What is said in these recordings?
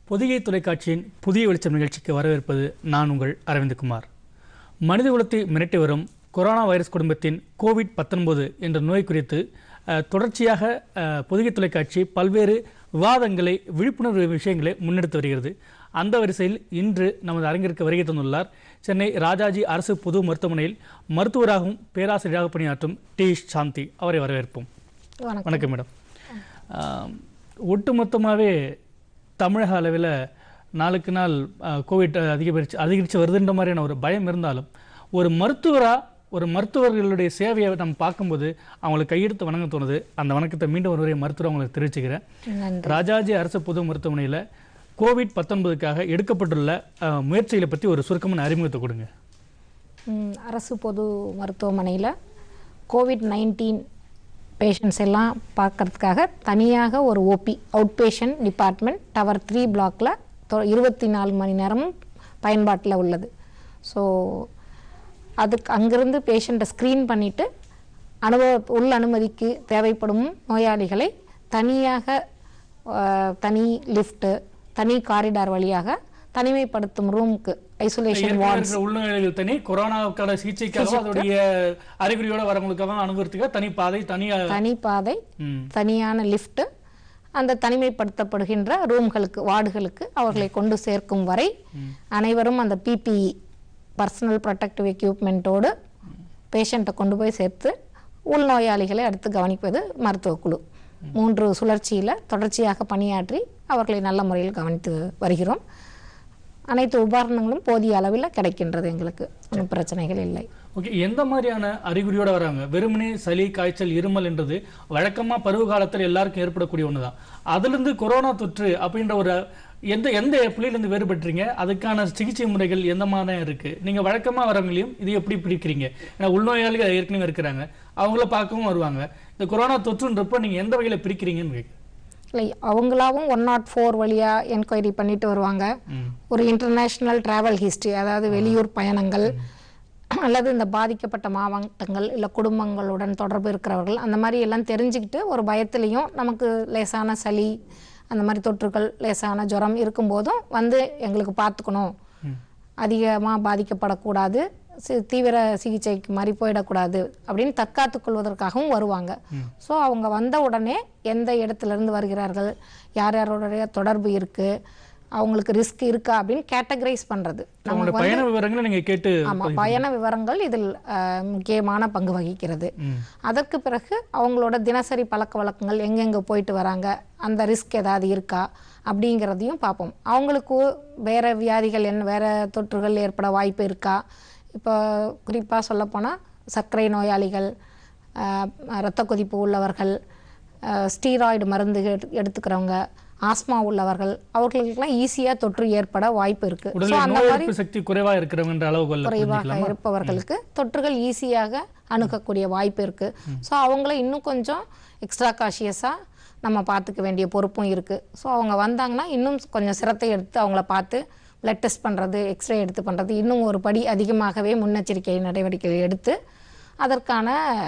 பொதிகை தொலைக்காட்சியின் புதிய வெளிச்சம் நிகழ்ச்சிக்கு வரவேற்பது நான் உங்கள் அரவிந்தகுமார் மனித குலத்தை மிரட்டி வரும் கொரோனா வைரஸ் குடும்பத்தின் கோவிட் 19 என்ற நோய் குறித்து அஹ், தொடர்ச்சியாக அஹ், பொதிகை தொலைக்காட்சி பல்வேறு விவாதங்களை விழிப்புணர்வு விஷயங்களை முன்னெடுத்து வருகிறது அந்த வரிசையில் இன்று நமது அரங்கிற்கு வருகை தந்துள்ளார் சென்னை ராஜாஜி அரசு பொது மருத்துவமனையில் மருத்துவராகவும் பேராசிரியராக பணியாற்றும் டி சாந்தி அவரை வரவேற்போம் வணக்கம் வணக்கம் மேடம் ஆம், ஒட்டுமொத்தமாகவே தமிழக அளவில் நாளுக்கு நாள் ஆ, கோவிட் அதிகரிச்சு அதிகரித்து வருதுன்ற மாதிரியான ஒரு பயம் இருந்தாலும் ஒரு மருத்துவராக ஒரு மருத்துவர்களுடைய சேவையை நம்ம பார்க்கும்போது அவங்களுக்கு கையெடுத்து வணங்க தோணுது அந்த வணக்கத்தை மீண்டும் ஒரு முறை மருத்துவர் அவங்களுக்கு தெரிவிச்சுக்கிறேன் நன்றி ராஜாஜி அரசு பொது மருத்துவமனையில் கோவிட் பத்தொன்பதுக்காக எடுக்கப்பட்டுள்ள ஆ, முயற்சிகளை பற்றி ஒரு சுருக்கமான அறிமுகத்தை கொடுங்க ம், அரசு பொது மருத்துவமனையில் கோவிட் நைன்டீன் பேஷண்ட்ஸ் எல்லாம் பார்க்கறதுக்காக தனியாக ஒரு OP out patient department tower three பிளாக்ல இருபத்தி நாலு மணி நேரமும் பயன்பாட்டில் உள்ளது ஸோ அதுக்கு அங்கிருந்து பேஷண்ட்டை ஸ்க்ரீன் பண்ணிவிட்டு அனுபவ உள் அனுமதிக்கு தேவைப்படும் நோயாளிகளை தனியாக அஹ், தனி லிஃப்ட்டு தனி காரிடார் வழியாக தனிமைப்படுத்தும் ரூமுக்கு ஐசோலேஷன் ஏற்கனவே இருக்கிற உள்நோயாளிகள் தனி கொரோனாவுக்கான சிகிச்சைக்காக அதோடைய அறிகுறியோட வரவங்களுக்காக அனுபவத்துக்காக தனி பாதை தனி தனிப்பாதை ம் தனியான லிஃப்ட் அந்த தனிமைப்படுத்தப்படுகின்ற ரூம்களுக்கு வார்டுகளுக்கு அவர்களை கொண்டு சேர்க்கும் வரை அனைவரும் அந்த பிபிஇ பர்சனல் ப்ரொடெக்டிவ் எக்யூப்மெண்ட்டோடு பேஷண்ட்டை கொண்டு போய் சேர்த்து உள்நோயாளிகளை அடுத்து கவனிப்பது மருத்துவக் குழு மூன்று சுழற்சியில் தொடர்ச்சியாக பணியாற்றி அவர்களை நல்ல முறையில் கவனித்து வருகிறோம் அனைத்து உபகரணங்களும் போதிய அளவில் கிடைக்கின்றது எங்களுக்கு ஒன்றும் பிரச்சனைகள் இல்லை ஓகே எந்த மாதிரியான அறிகுறியோட வராங்க வெறுமனே சளி காய்ச்சல் இருமல் என்றது வழக்கமா பருவ காலத்தில் எல்லாருக்கும் ஏற்படக்கூடிய ஒண்ணுதான் அதிலிருந்து கொரோனா தொற்று அப்படின்ற ஒரு எந்த எந்த புள்ளியிலிருந்து வேறுபட்டுறீங்க அதுக்கான சிகிச்சை முறைகள் எந்த மாதிரி இருக்கு நீங்க வழக்கமா வரவங்களையும் இது எப்படி பிரிக்கிறீங்க ஏன்னா உள்நோயாளிகள் ஏற்கனவே இருக்கிறாங்க அவங்கள பார்க்கவும் வருவாங்க இந்த கொரோனா தொற்றுன்றப்போ நீங்க எந்த வகையில பிரிக்கிறீங்கன்னு கேட்குறேன். இல்லை அவங்களாவும் ஒன் நாட் ஃபோர் வழியாக என்கொயரி பண்ணிட்டு வருவாங்க ம் ஒரு இன்டர்நேஷ்னல் டிராவல் ஹிஸ்ட்ரி அதாவது வெளியூர் பயணங்கள் அல்லது இந்த பாதிக்கப்பட்ட மாவட்டங்கள் இல்லை குடும்பங்களுடன் தொடர்பு இருக்கிறவர்கள் அந்த மாதிரி எல்லாம் தெரிஞ்சுக்கிட்டு ஒரு பயத்துலேயும் நமக்கு லேசான சளி அந்த மாதிரி தொற்றுகள் லேசான ஜுரம் இருக்கும்போதும் வந்து எங்களுக்கு பார்த்துக்கணும் ம். அதிகமாக பாதிக்கப்படக்கூடாது சி- தீவிர சிகிச்சைக்கு மாதிரி போயிடக்கூடாது அப்படின்னு தற்காத்துக் கொள்வதற்காகவும் வருவாங்க ஸோ அவங்க வந்த உடனே எந்த இடத்துல இருந்து வருகிறார்கள் யார் யாரோடைய தொடர்பு இருக்கு அவங்களுக்கு ரிஸ்க் இருக்கா அப்படின்னு கேட்டகரைஸ் பண்றது அவங்களோட பயண விவரங்களை நீங்க கேட்டு ஆமா பயண விவரங்கள் இதில் அஹ், முக்கியமான பங்கு வகிக்கிறது ம் அதற்கு பிறகு அவங்களோட தினசரி பழக்க வழக்கங்கள் எங்கெங்கே போயிட்டு வராங்க அந்த ரிஸ்க் ஏதாவது இருக்கா அப்படிங்கிறதையும் பார்ப்போம் அவங்களுக்கு வேற வியாதிகள் என்ன வேற தொற்றுகள் ஏற்பட வாய்ப்பு இருக்கா இப்போ குறிப்பாக சொல்லப்போனால் சர்க்கரை நோயாளிகள் ஆஹ், இரத்த கொதிப்பு உள்ளவர்கள் ஸ்டீராய்டு மருந்து எடு- எடுத்துக்கிறவங்க ஆஸ்மா உள்ளவர்கள் அவர்களுக்கெல்லாம் ஈஸியாக தொற்று ஏற்பட வாய்ப்பு இருக்குது ஸோ உடலில் அந்த நோய் மாதிரி எதிர்ப்பு சக்தி குறைவா இருக்கிறவங்கன்ற அளவுகோல்ல குறைவாக இருப்பவர்களுக்கு தொற்றுகள் ஈஸியாக அணுகக்கூடிய வாய்ப்பு இருக்கு ஸோ அவங்கள இன்னும் கொஞ்சம் எக்ஸ்ட்ரா காஷியஸாக நம்ம பார்த்துக்க வேண்டிய பொறுப்பும் இருக்கு ஸோ அவங்க வந்தாங்கன்னா இன்னும் கொஞ்சம் சிரத்தை எடுத்து அவங்கள பார்த்து பிளட் டெஸ்ட் பண்ணுறது எக்ஸ்ரே எடுத்து பண்ணுறது இன்னும் ஒரு படி அதிகமாகவே முன்னெச்சரிக்கை நடவடிக்கைகள் எடுத்து அதற்கான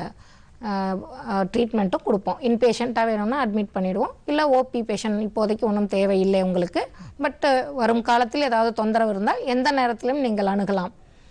ட்ரீட்மெண்ட்டும் கொடுப்போம் இன்பேஷண்ட்டாக வேணும்னா அட்மிட் பண்ணிடுவோம் இல்லை ஓபி பேஷண்ட் இப்போதைக்கு ஒன்றும் தேவையில்லை உங்களுக்கு பட் வரும் காலத்தில் ஏதாவது தொந்தரவு இருந்தால் எந்த நேரத்திலும் நீங்கள் அணுகலாம்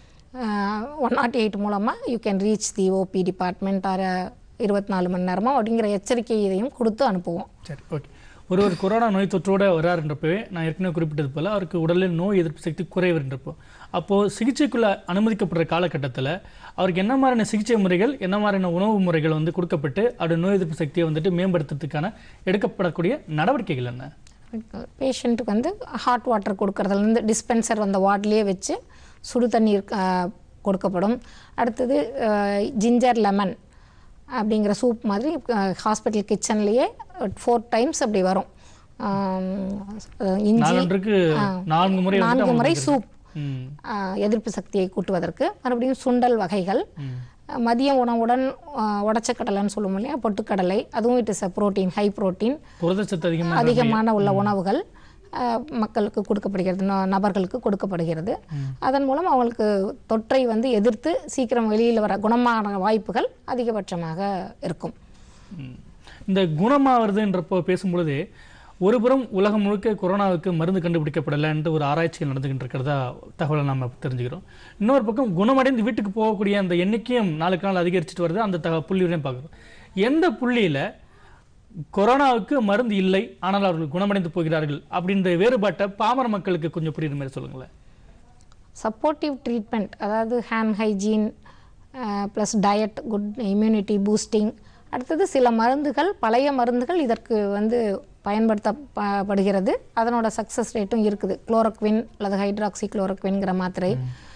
ஒன் நாட் எயிட் மூலமாக you can reach the OP department or இருபத்தி நாலு மணி நேரமாக அப்படிங்கிற எச்சரிக்கை இதையும் கொடுத்து அனுப்புவோம் சரி ஓகே ஒருவர் கொரோனா நோய் தொற்றோட வராருன்றப்பவே நான் ஏற்கனவே குறிப்பிட்டது போல அவருக்கு உடலில் நோய் எதிர்ப்பு சக்தி குறைவுன்றப்போ அப்போது சிகிச்சைக்குள்ள அனுமதிக்கப்படுற காலகட்டத்தில் அவருக்கு என்ன மாதிரியான சிகிச்சை முறைகள் என்ன மாதிரியான உணவு முறைகள் வந்து கொடுக்கப்பட்டு அவருடைய நோய் எதிர்ப்பு சக்தியை வந்துட்டு மேம்படுத்துறதுக்கான எடுக்கப்படக்கூடிய நடவடிக்கைகள் என்ன பேஷண்ட்டுக்கு வந்து ஹாட் வாட்டர் கொடுக்கறதுலேருந்து டிஸ்பென்சர் அந்த வார்ட்லேயே வச்சு சுடு தண்ணீர் அஹ், கொடுக்கப்படும் அடுத்தது ஜிஞ்சர் லெமன் அப்படிங்கிற சூப் மாதிரி ஹாஸ்பிட்டல் கிச்சன்லேயே ஃபோர் டைம்ஸ் அப்படி வரும் ஆம், இஞ்சி நாளொன்றுக்கு நான்கு முறை வந்து நான்கு முறை அவங்களுக்கு சூப் ம் ஆஹ் எதிர்ப்பு சக்தியை கூட்டுவதற்கு மறுபடியும் சுண்டல் வகைகள் ஆஹ் மதிய உணவுடன் ஆஹ் உடைச்சக்கடலைன்னு சொல்லுவோம் இல்லையா பொட்டுக்கடலை அதுவும் it is a protein high protein புரதச்சத்து அதிகமாக அதிகமான உள்ள உணவுகள் ஆஹ் மக்களுக்கு கொடுக்கப்படுகிறது ந- நபர்களுக்கு கொடுக்கப்படுகிறது அதன் மூலம் அவங்களுக்கு தொற்றை வந்து எதிர்த்து சீக்கிரம் வெளியில் வர குணமான வாய்ப்புகள் அதிகபட்சமாக இருக்கும் ம். இந்த குணமாகிறதுன்றப்போ பேசும்பொழுது ஒருபுறம் உலகம் முழுக்க கொரோனாவுக்கு மருந்து கண்டுபிடிக்கப்படலைன்ட்டு ஒரு ஆராய்ச்சிகள் நடந்துகிட்டு இருக்கிறதா தகவலை நம்ம தெரிஞ்சுக்கிறோம் இன்னொரு பக்கம் குணமடைந்து வீட்டுக்கு போகக்கூடிய அந்த எண்ணிக்கையும் நாளுக்கு நாள் அதிகரிச்சுட்டு வருது அந்த தக புள்ளியுடன் பார்க்குறோம் எந்த புள்ளியில் கொரோனாவுக்கு மருந்து இல்லை ஆனால் அவர்கள் குணமடைந்து போகிறார்கள் அப்படின்ற வேறுபாட்டை பாமர மக்களுக்கு கொஞ்சம் புரியுற மாதிரி சொல்லுங்களேன் சப்போர்ட்டிவ் ட்ரீட்மெண்ட் அதாவது hand hygiene plus diet good immunity boosting அடுத்தது சில மருந்துகள் பழைய மருந்துகள் இதற்கு வந்து பயன்படுத்தப்படுகிறது அதனோட சக்ஸஸ் ரேட்டும் இருக்குது குளோரோக்வின் அல்லது ஹைட்ராக்சி குளோரோக்வின்கிற மாத்திரை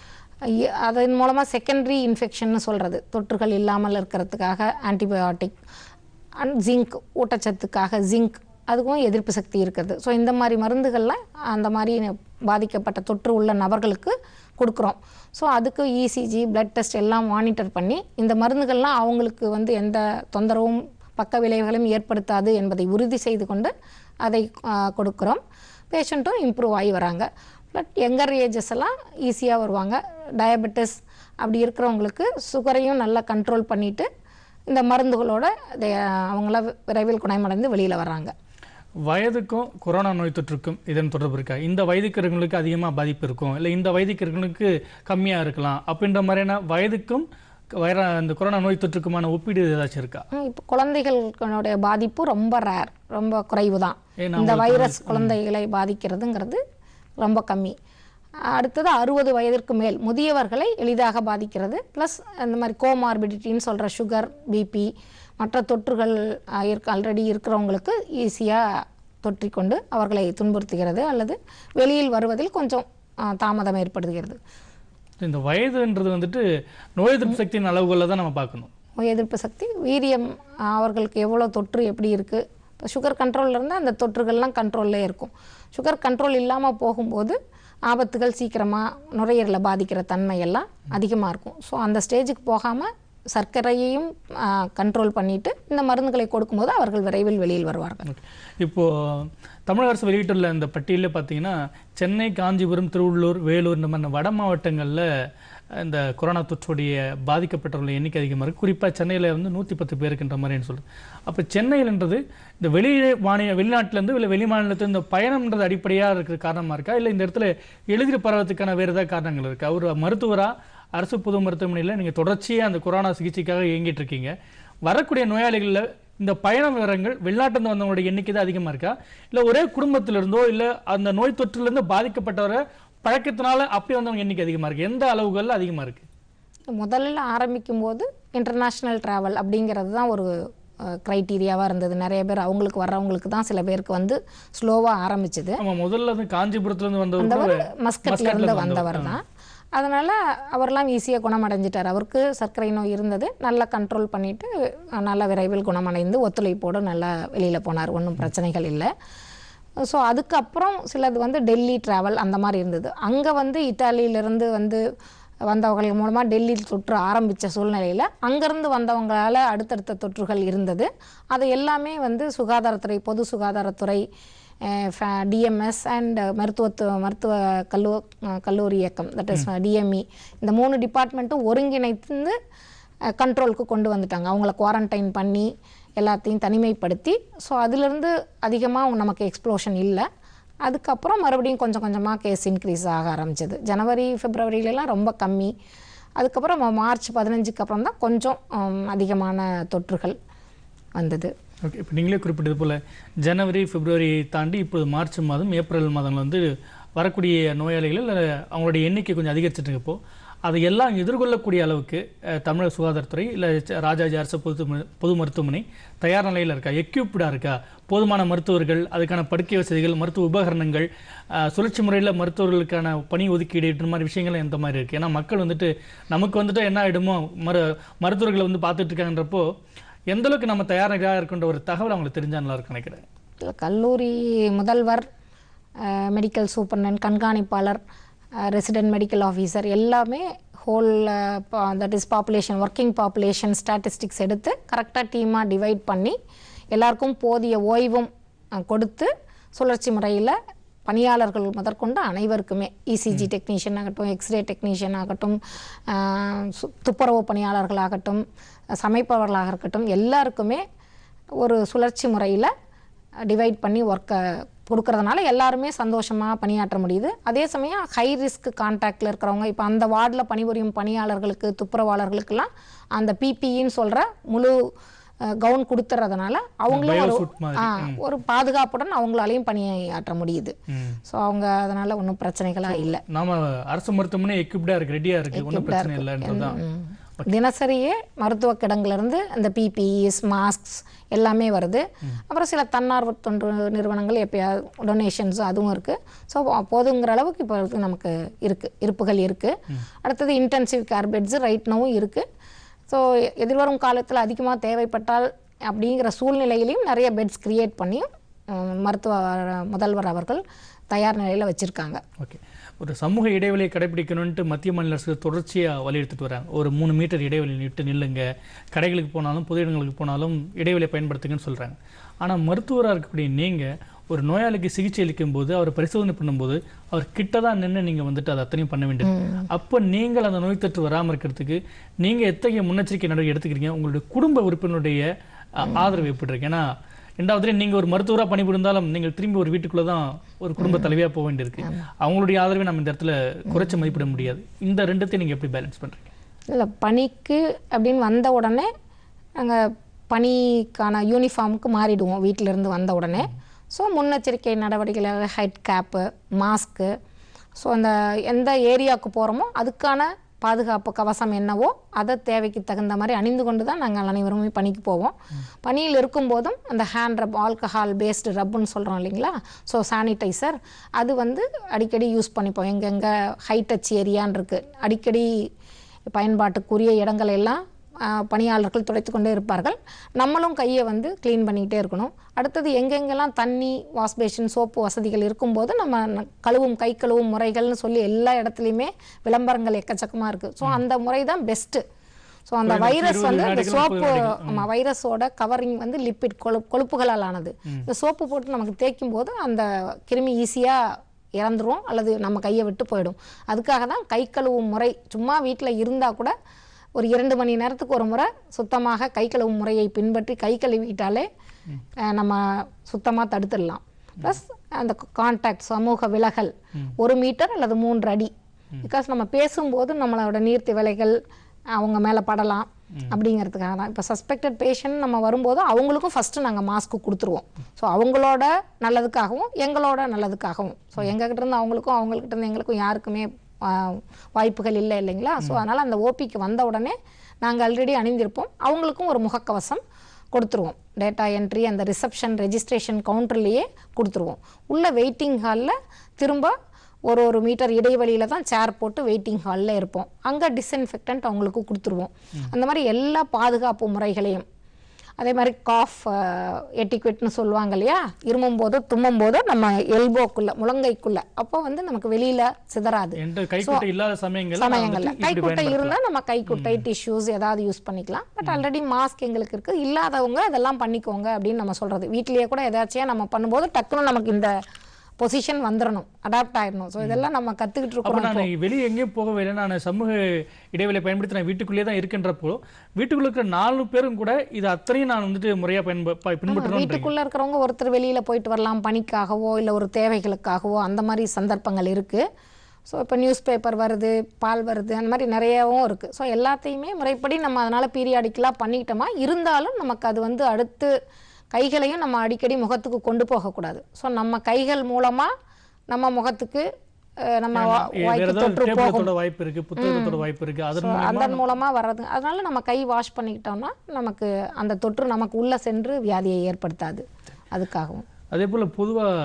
இ- அதன் மூலமாக செகண்டரி இன்ஃபெக்ஷன்னு சொல்கிறது தொற்றுகள் இல்லாமல் இருக்கிறதுக்காக ஆன்டிபயோட்டிக் அண்ட் ஜிங்க் ஊட்டச்சத்துக்காக ஜிங்க் அதுக்கும் எதிர்ப்பு சக்தி இருக்குது ஸோ இந்த மாதிரி மருந்துகள்லாம் அந்த மாதிரி பாதிக்கப்பட்ட தொற்று உள்ள நபர்களுக்கு கொடுக்குறோம் ஸோ அதுக்கு இசிஜி பிளட் டெஸ்ட் எல்லாம் மானிட்டர் பண்ணி இந்த மருந்துகள்லாம் அவங்களுக்கு வந்து எந்த தொந்தரவும் பக்க விளைவுகளையும் ஏற்படுத்தாது என்பதை உறுதி செய்து கொண்டு அதை ஆ, கொடுக்குறோம் பேஷண்ட்டும் இம்ப்ரூவ் ஆகி வராங்க பட் யங்கர் ஏஜஸ் எல்லாம் ஈஸியாக வருவாங்க டயபெட்டிஸ் அப்படி இருக்கிறவங்களுக்கு சுகரையும் நல்லா கண்ட்ரோல் பண்ணிட்டு இந்த மருந்துகளோட அதை அவங்கள விரைவில் குணமடைந்து வெளியில் வர்றாங்க வயதுக்கும் கொரோனா நோய் தொற்றுக்கும் இதன் தொடர்பு இருக்கா இந்த வயதுக்கிறவங்களுக்கு அதிகமாக பாதிப்பு இருக்கும் இல்லை இந்த வயதுக்கிறவங்களுக்கு கம்மியாக இருக்கலாம் அப்படின்ற மாதிரியான வயதுக்கும் வைர இந்த கொரோனா நோய் தொற்றுக்குமான ஒப்பீடு ஏதாச்சும் இருக்கா இப்போ குழந்தைகளுடைய பாதிப்பு ரொம்ப ரேர் ரொம்ப குறைவு தான் ஏன்னா இந்த வைரஸ் குழந்தைகளை பாதிக்கிறதுங்கிறது ரொம்ப கம்மி அடுத்தது அறுபது வயதிற்கு மேல் முதியவர்களை எளிதாக பாதிக்கிறது ப்ளஸ் அந்த மாதிரி கோமார்பிடிட்டின்னு சொல்கிற சுகர் பிபி மற்ற தொற்றுகள் அஹ், இருக்க ஆல்ரெடி இருக்கிறவங்களுக்கு ஈஸியாக தொற்றிக்கொண்டு அவர்களை துன்புறுத்துகிறது அல்லது வெளியில் வருவதில் கொஞ்சம் அஹ், தாமதம் ஏற்படுகிறது இந்த வயதுன்றது வந்துட்டு நோய் எதிர்ப்பு சக்தியின் அளவுகளில் தான் நம்ம பார்க்கணும் நோய் எதிர்ப்பு சக்தி வீரியம் ஆஹ், அவர்களுக்கு எவ்வளோ தொற்று எப்படி இருக்குது இப்போ சுகர் கண்ட்ரோலில் இருந்தால் அந்த தொற்றுகள்லாம் கண்ட்ரோல்லே இருக்கும் சுகர் கண்ட்ரோல் இல்லாமல் போகும்போது ஆபத்துகள் சீக்கிரமாக நுரையீரலை பாதிக்கிற தன்மை எல்லாம் அதிகமாக இருக்கும் ஸோ அந்த ஸ்டேஜுக்கு போகாமல் சர்க்கரையையும் கண்ட்ரோல் பண்ணிட்டு இந்த மருந்துகளை கொடுக்கும்போது அவர்கள் விரைவில் வெளியில் வருவார்கள் ஓகே இப்போ தமிழக அரசு வெளியிட்டுள்ள இந்த பட்டியலில் பார்த்தீங்கன்னா சென்னை காஞ்சிபுரம் திருவள்ளூர் வேலூர் இந்த மாதிரி வட மாவட்டங்களில் இந்த கொரோனா தொற்றுடைய பாதிக்கப்பட்டவர்கள் எண்ணிக்கை அதிகமாக இருக்குது குறிப்பாக சென்னையில் வந்து நூற்றி பத்து பேருக்குன்ற மாதிரின்னு சொல்லுது அப்போ சென்னையில்ன்றது இந்த வெளி மாநில வெளிநாட்டிலேருந்து இல்லை வெளி மாநிலத்தில் இந்த பயணம்ன்றது அடிப்படையாக இருக்கிற காரணமாக இருக்கா இல்லை இந்த இடத்துல எளிதில் பரவத்துக்கான வேறு ஏதாவது காரணங்கள் இருக்கா ஒரு மருத்துவராக அரசு பொது மருத்துவமனையில் நீங்கள் தொடர்ச்சியாக அந்த கொரோனா சிகிச்சைக்காக இயங்கிட்டு இருக்கீங்க வரக்கூடிய நோயாளிகளில் இந்த பயண விவரங்கள் வெளிநாட்டிலிருந்து வந்தவங்களுடைய எண்ணிக்கை தான் அதிகமாக இருக்கா இல்லை ஒரே குடும்பத்திலிருந்தோ இல்லை அந்த நோய் தொற்றிலிருந்து பாதிக்கப்பட்டவரை பழக்கத்தினால அப்படி வந்தவங்க எண்ணிக்கை அதிகமாக இருக்குது எந்த அளவுகளில் அதிகமாக இருக்குது முதல்ல ஆரம்பிக்கும் போது இன்டர்நேஷ்னல் ட்ராவல் அப்படிங்கிறது தான் ஒரு க்ரைட்டீரியாவாக இருந்தது நிறைய பேர் அவங்களுக்கு வர்றவங்களுக்கு தான் சில பேருக்கு வந்து ஸ்லோவாக ஆரம்பிச்சது ஆமா முதல்ல வந்து காஞ்சிபுரத்துலேருந்து வந்தவர் வந்தவர் கூட மஸ்கட்ல மஸ்கட்ல இருந்து இருந்து வந்தவர் தான் அதனால் அவர்லாம் ஈஸியாக குணமடைஞ்சிட்டார் அவருக்கு சர்க்கரை நோய் இருந்தது நல்லா கண்ட்ரோல் பண்ணிட்டு அஹ், நல்லா விரைவில் குணமடைந்து ஒத்துழைப்போடு நல்லா வெளியில் போனார் ஒன்றும் பிரச்சனைகள் இல்லை ஸோ அதுக்கப்புறம் சிலது வந்து டெல்லி ட்ராவல் அந்த மாதிரி இருந்தது அங்கே வந்து இத்தாலியிலேருந்து வந்து வந்தவர்கள் மூலமாக டெல்லி தொற்று ஆரம்பித்த சூழ்நிலையில் அங்கேருந்து வந்தவங்களால அடுத்தடுத்த தொற்றுகள் இருந்தது அது எல்லாமே வந்து சுகாதாரத்துறை பொது சுகாதாரத்துறை டிஎம்எஸ் அண்ட் மருத்துவத்து மருத்துவ கல்லூ கல்லூரி இயக்கம் தட் இஸ் டிஎம்இ இந்த மூணு டிபார்ட்மெண்ட்டும் ஒருங்கிணைந்து கண்ட்ரோலுக்கு கொண்டு வந்துட்டாங்க அவங்கள குவாரண்டைன் பண்ணி எல்லாத்தையும் தனிமைப்படுத்தி ஸோ அதிலிருந்து அதிகமாக நமக்கு எக்ஸ்ப்ளோஷன் இல்லை அதுக்கப்புறம் மறுபடியும் கொஞ்சம் கொஞ்சமாக கேஸ் இன்க்ரீஸ் ஆக ஆரம்பிச்சது ஜனவரி பிப்ரவரியிலலாம் ரொம்ப கம்மி அதுக்கப்புறம் ம- மார்ச் பதினஞ்சுக்கு அப்புறம் தான் கொஞ்சம் ஹம், அதிகமான தொற்றுகள் வந்தது ஓகே இப்போ நீங்களே குறிப்பிட்டது போல் ஜனவரி பிப்ரவரி தாண்டி இப்போது மார்ச் மாதம் ஏப்ரல் மாதங்கள் வந்து வரக்கூடிய நோயாளிகள் இல்லை அவங்களுடைய எண்ணிக்கை கொஞ்சம் அதிகரிச்சிட்டு இருக்கப்போ அதை எல்லாம் எதிர்கொள்ளக்கூடிய அளவுக்கு அஹ், தமிழக சுகாதாரத்துறை இல்லை ராஜாஜி அரசு பொது மரு- பொது மருத்துவமனை தயார் நிலையில் இருக்கா எக்யூப்டாக இருக்கா போதுமான மருத்துவர்கள் அதுக்கான படுக்கை வசதிகள் மருத்துவ உபகரணங்கள் அஹ், சுழற்சி முறையில் மருத்துவர்களுக்கான பணி ஒதுக்கீடு இந்த மாதிரி விஷயங்கள் எந்த மாதிரி இருக்குது ஏன்னா மக்கள் வந்துட்டு நமக்கு வந்துட்டு என்ன ஆகிடுமோ மரு மருத்துவர்களை வந்து பார்த்துட்டு இருக்காங்கன்றப்போ எந்த அளவுக்கு நம்ம தயாராக இருக்கின்ற ஒரு தகவல் அவங்களுக்கு தெரிஞ்சா நல்லா இருக்கும் நினைக்கிறேன் இல்ல, கல்லூரி முதல்வர் மெடிக்கல் சூப்பர்டன் கண்காணிப்பாளர் ரெசிடென்ட் மெடிக்கல் ஆஃபீஸர் எல்லாமே whole that is population working population statistics எடுத்து கரெக்டாக டீமாக டிவைட் பண்ணி எல்லாருக்கும் போதிய ஓய்வும் அஹ், கொடுத்து சுழற்சி முறையில் பணியாளர்கள் முதற்கொண்டு அனைவருக்குமே இசிஜி டெக்னீஷியன் ஆகட்டும் எக்ஸ்ரே டெக்னீஷியன் ஆகட்டும் அஹ், சு- துப்புரவு பணியாளர்களாகட்டும் சமைப்பவர்களாக இருக்கட்டும் எல்லாருக்குமே ஒரு சுழற்சி முறையில் டிவைட் பண்ணி ஒர்க்கை கொடுக்கறதுனால எல்லாருமே சந்தோஷமாக பணியாற்ற முடியுது அதே சமயம் ஹை ரிஸ்க் கான்டாக்டில் இருக்கிறவங்க இப்போ அந்த வார்டில் பணிபுரியும் பணியாளர்களுக்கு துப்புரவாளர்களுக்கெல்லாம் அந்த பிபிஇன்னு சொல்கிற முழு கவுன் கொடுத்துறதுனால அவங்களும் ஒரு Biosuit மாதிரி. ஆ, ஒரு பாதுகாப்புடன் அவங்களாலையும் பணியாற்ற முடியுது ம். ஸோ அவங்க அதனால ஒன்றும் பிரச்சனைகளாக இல்லை நாம அரசு மருத்துவமனை எக்யூப்டா இருக்கு ரெடியா இருக்கு ஒன்றும் பிரச்சனை இல்லைன்றதுதான் தினசரியே மருத்துவ கிடங்குலேருந்து இந்த பிபிஇஸ் மாஸ்க்ஸ் எல்லாமே வருது அப்புறம் சில தன்னார்வ தொண்டு நிறுவனங்கள் எப்பயாவது டொனேஷன்ஸ் அதுவும் இருக்குது ஸோ போதுங்கிற அளவுக்கு இப்போ வரைக்கும் நமக்கு இருக்குது இருப்புகள் இருக்குது அடுத்தது இன்டென்சிவ் கேர் பெட்ஸ் ரைட் நவும் இருக்குது ஸோ எதிர்வரும் காலத்தில் அதிகமாக தேவைப்பட்டால் அப்படிங்கிற சூழ்நிலையிலையும் நிறைய பெட்ஸ் கிரியேட் பண்ணி உம், மருத்துவ முதல்வர் அவர்கள் தயார் நிலையில் வச்சுருக்காங்க ஓகே ஒரு சமூக இடைவெளியை கடைபிடிக்கணும்ட்டு மத்திய மாநில அரசு தொடர்ச்சியாக வலியுறுத்திட்டு வராங்க ஒரு மூணு மீட்டர் இடைவெளி விட்டு நில்லுங்க கடைகளுக்கு போனாலும் பொது இடங்களுக்கு போனாலும் இடைவெளியை பயன்படுத்துங்கன்னு சொல்கிறாங்க ஆனால் மருத்துவராக இருக்கக்கூடிய நீங்கள் ஒரு நோயாளிக்கு சிகிச்சை அளிக்கும் போது அவர் பரிசோதனை பண்ணும்போது அவர் கிட்ட தான் நின்று நீங்கள் வந்துட்டு அதை அத்தனையும் பண்ண வேண்டியது அப்போ நீங்கள் அந்த நோய் தொற்று வராமல் இருக்கிறதுக்கு நீங்கள் எத்தகைய முன்னெச்சரிக்கை நடவடிக்கை எடுத்துக்கிறீங்க உங்களுடைய குடும்ப உறுப்பினருடைய அ, ஆதரவு எப்படி இருக்கு ஏன்னா ரெண்டாவது நீங்க ஒரு மருத்துவரா பணிபுரிந்தாலும் நீங்கள் திரும்பி ஒரு வீட்டுக்குள்ள தான் ஒரு குடும்ப தலைவியா போக வேண்டியிருக்கு அவங்களுடைய ஆதரவை நம்ம இந்த இடத்துல குறைச்சு மதிப்பிட முடியாது இந்த ரெண்டுத்தையும் நீங்க எப்படி பேலன்ஸ் பண்றீங்க இல்லை பணிக்கு அப்படின்னு வந்த உடனே நாங்கள் பணிக்கான யூனிஃபார்முக்கு மாறிடுவோம் வீட்டிலேருந்து வந்த உடனே ஸோ முன்னெச்சரிக்கை நடவடிக்கைகள் ஹெட் கேப்பு மாஸ்க்கு ஸோ அந்த எந்த ஏரியாவுக்கு போகிறோமோ அதுக்கான பாதுகாப்பு கவசம் என்னவோ அதை தேவைக்கு தகுந்த மாதிரி அணிந்து கொண்டு தான் நாங்கள் அனைவருமே பணிக்கு போவோம் பணியில் இருக்கும்போதும் அந்த ஹேண்ட் ரப் ஆல்கஹால் பேஸ்டு ரப்புன்னு சொல்கிறோம் இல்லைங்களா ஸோ சானிடைசர் அது வந்து அடிக்கடி யூஸ் பண்ணிப்போம் எங்கெங்கே ஹை டச் ஏரியான்னு இருக்குது அடிக்கடி பயன்பாட்டுக்குரிய இடங்கள் எல்லாம் ஆஹ், பணியாளர்கள் துடைத்து கொண்டே இருப்பார்கள் நம்மளும் கையை வந்து க்ளீன் பண்ணிக்கிட்டே இருக்கணும் அடுத்தது எங்கெங்கெல்லாம் தண்ணி வாஷ் பேஷன் சோப்பு வசதிகள் இருக்கும்போது நம்ம ந- கழுவும் கை கழுவும் முறைகள்னு சொல்லி எல்லா இடத்துலையுமே விளம்பரங்கள் எக்கச்சக்கமாக இருக்குது ஸோ அந்த முறை தான் பெஸ்ட்டு ஸோ அந்த குறைந்தது வைரஸ் இருபது வந்து அந்த வினாடிகள், சோப்பு முப்பது வினாடிகள். ஆமாம் வைரஸோட கவரிங் வந்து லிப்பிட் கொழு கொழுப்புகளால் ஆனது இந்த சோப்பு போட்டு நமக்கு தேய்க்கும் போது அந்த கிருமி ஈஸியாக இறந்துரும் அல்லது நம்ம கையை விட்டு போயிடும் அதுக்காக தான் கை கழுவும் முறை சும்மா வீட்டில் இருந்தால் கூட ஒரு இரண்டு மணி நேரத்துக்கு ஒரு முறை சுத்தமாக கை கழுவும் முறையை பின்பற்றி கை கழுவிட்டாலே அஹ், நம்ம சுத்தமாக தடுத்துடலாம் ப்ளஸ் அந்த கான்டாக்ட் சமூக விலகல் ஒரு மீட்டர் அல்லது மூன்று அடி பிகாஸ் நம்ம பேசும்போது நம்மளோட நீர்த்தி விலைகள் அவங்க மேலே படலாம் அப்படிங்கிறதுக்காக தான் இப்போ சஸ்பெக்டட் பேஷண்ட் நம்ம வரும்போது அவங்களுக்கும் ஃபஸ்ட்டு நாங்கள் மாஸ்க்கு கொடுத்துருவோம் ஸோ அவங்களோட நல்லதுக்காகவும் எங்களோட நல்லதுக்காகவும் ஸோ எங்ககிட்ட இருந்து அவங்களுக்கும் அவங்கக்கிட்ட இருந்து எங்களுக்கும் யாருக்குமே ஆ, வாய்ப்புகள் இல்லை இல்லைங்களா ஸோ அதனால் அந்த ஓபிக்கு வந்த உடனே நாங்கள் ஆல்ரெடி அணிந்திருப்போம் அவங்களுக்கும் ஒரு முகக்கவசம் கொடுத்துருவோம் டேட்டா என்ட்ரி அந்த ரிசப்ஷன் ரெஜிஸ்ட்ரேஷன் கவுண்டர்லேயே கொடுத்துருவோம் உள்ள வெயிட்டிங் ஹாலில் திரும்ப ஒரு ஒரு மீட்டர் இடைவெளியில் தான் சேர் போட்டு வெயிட்டிங் ஹாலில் இருப்போம் அங்கே டிஸ்இன்ஃபெக்டன்ட் அவங்களுக்கு கொடுத்துருவோம் அந்த மாதிரி எல்லா பாதுகாப்பு முறைகளையும் அதே மாதிரி காஃப் எட்டிக்வெட்னு சொல்லுவாங்க இல்லையா இருமும் போது தும்மும் போது நம்ம எல்போக்குள்ள முழங்கைக்குள்ள அப்போ வந்து நமக்கு வெளியில சிதறாது என்கிட்ட கைக்குட்டை இல்லாத சமயங்கள்ல நான் சமயங்கள்ல வந்துட்டு இப்படி கைக்குட்டை பயன்படுத்தலாம். இருந்தா நம்ம கைக்குட்டை டிஷ்யூஸ் ஏதாவது யூஸ் பண்ணிக்கலாம் பட் ஆல்ரெடி மாஸ்க் எங்களுக்கு இருக்கு இல்லாதவங்க அதெல்லாம் பண்ணிக்கோங்க அப்படின்னு நம்ம சொல்றது வீட்லயே கூட ஏதாச்சும் நம்ம பண்ணும்போது டக்குன்னு நமக்கு இந்த பொசிஷன் வந்துடணும் அடாப்ட் ஆயிடணும் ஸோ இதெல்லாம் நம்ம கத்துக்கிட்டு அப்ப இருக்கிறோம் நான் வெளியே எங்கேயும் போகவே இல்லை நான் சமூக இடைவெளியை பயன்படுத்தி நான் வீட்டுக்குள்ளேயே தான் இருக்கின்றப்போ வீட்டுக்குள்ள இருக்கிற நாலு பேரும் கூட இது அத்தனையும் நான் வந்துட்டு முறையா பயன்ப ப- பின்பற்றணும் வீட்டுக்குள்ள இருக்கிறவங்க ஒருத்தர் வெளியில போயிட்டு வரலாம் பணிக்காகவோ இல்லை ஒரு தேவைகளுக்காகவோ அந்த மாதிரி சந்தர்ப்பங்கள் இருக்கு ஸோ இப்போ நியூஸ் பேப்பர் வருது பால் வருது அந்த மாதிரி நிறையவும் இருக்குது ஸோ எல்லாத்தையுமே முறைப்படி நம்ம அதனால் பீரியாடிக்கலாக பண்ணிக்கிட்டோமா இருந்தாலும் நமக்கு அது வந்து அடுத்து கைகளையும் நம்ம அடிக்கடி முகத்துக்கு கொண்டு போகக்கூடாது ஸோ நம்ம கைகள் மூலமாக நம்ம முகத்துக்கு அஹ், நம்ம வா- வேற வாய்க்கு ஏதாவது தொற்று போகும் டேப்லெட்டோட வாய்ப்பு இருக்கு புத்தகத்தோட வாய்ப்பு இருக்கு அதன் ஸோ மூலமா அதன் மூலமாக வர்றது அதனால நம்ம கை வாஷ் பண்ணிக்கிட்டோம்னா நமக்கு அந்த தொற்று நமக்கு உள்ளே சென்று வியாதியை ஏற்படுத்தாது அதுக்காகவும் அதே போல் பொதுவாக